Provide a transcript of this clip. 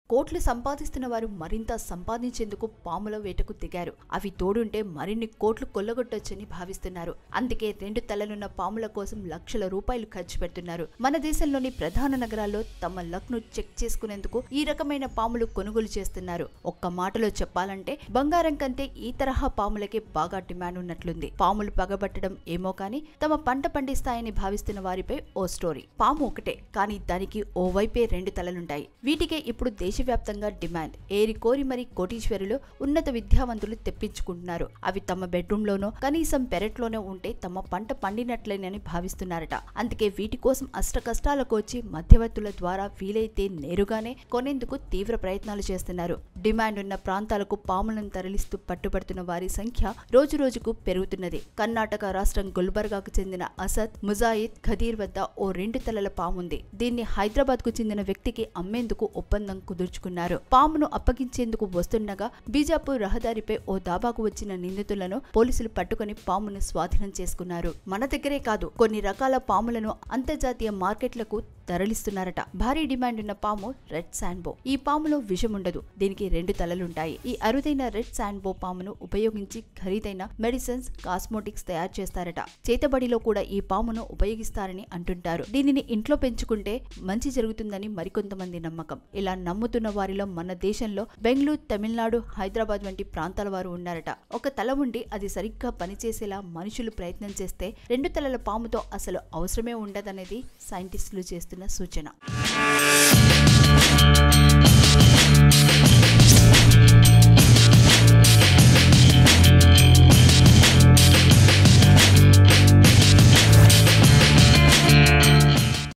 కోట్లు సంపాదిస్తున్న వారు మరింత సంపాదించేందుకు పాముల వేటకు దిగారు అవి తోడుంటే మరిన్ని కోట్లు కొల్లగొట్టొచ్చని భావిస్తున్నారు అందుకే రెండు తలలున్న పాముల కోసం లక్షల రూపాయలు ఖర్చు పెడుతున్నారు మన దేశంలోని ప్రధాన నగరాల్లో తమ లక్ ను చెక్ చేసుకునేందుకు ఈ రకమైన పాములు కొనుగోలు చేస్తున్నారు ఒక్క మాటలో చెప్పాలంటే బంగారం కంటే ఈ తరహా పాములకే బాగా డిమాండ్ ఉన్నట్లుంది పాములు పగబట్టడం ఏమో కానీ తమ పంట పండిస్తాయని భావిస్తున్న వారిపై ఓ స్టోరీ పాము ఒకటే కానీ దానికి ఓ వైపే రెండు తలలుంటాయి వీటికే ఇప్పుడు దేశవ్యాప్తంగా డిమాండ్ ఏరి కోరి మరి కోటీశ్వరులు ఉన్నత విద్యావంతులు తెప్పించుకుంటున్నారు అవి తమ బెడ్రూమ్ లోనో కనీసం పెరట్లోనో ఉంటే తమ పంట పండినట్లేనని భావిస్తున్నారట అందుకే వీటి కోసం అష్ట కష్టాలకు వచ్చి మధ్యవర్తుల ద్వారా వీలైతే నేరుగానే కొనేందుకు తీవ్ర ప్రయత్నాలు చేస్తున్నారు డిమాండ్ ఉన్న ప్రాంతాలకు పాములను తరలిస్తూ పట్టుబడుతున్న వారి సంఖ్య రోజు రోజుకు పెరుగుతున్నది కర్ణాటక రాష్ట్రం గుల్బర్గాకు చెందిన అసద్ ముజాయిద్ ఖదీర్ వద్ద ఓ రెండు తలల పాముంది దీన్ని హైదరాబాద్ కు చెందిన వ్యక్తికి అమ్మేందుకు ఒప్పందం కుదుర్చుకున్నారు పామును అప్పగించేందుకు వస్తుండగా బీజాపూర్ రహదారిపై ఓ దాబాకు వచ్చిన నిందితులను పోలీసులు పట్టుకుని పామును స్వాధీనం చేసుకున్నారు మన దగ్గరే కాదు కొన్ని రకాల పాములను అంతర్జాతీయ మార్కెట్లకు తరలిస్తున్నారట భారీ డిమాండ్ ఉన్న పాము రెడ్ శాండ్బో ఈ పాములో విషం ఉండదు దీనికి రెండు తలలుంటాయి ఈ అరుదైన రెడ్ శాండ్బో పామును ఉపయోగించి ఖరీదైన మెడిసిన్స్ కాస్మోటిక్స్ తయారు చేస్తారట చేతబడిలో కూడా ఈ పామును ఉపయోగిస్తారని అంటుంటారు దీనిని ఇంట్లో పెంచుకుంటే మంచి జరుగుతుందని మరికొంతమంది నమ్మకం ఇలా నమ్ముతున్న వారిలో మన దేశంలో బెంగళూరు తమిళనాడు హైదరాబాద్ వంటి ప్రాంతాల వారు ఉన్నారట ఒక తల ఉండి అది సరిగ్గా పనిచేసేలా మనుషులు ప్రయత్నం చేస్తే రెండు తలల పాముతో అసలు అవసరమే ఉండదనేది సైంటిస్టులు చేస్తున్న సూచన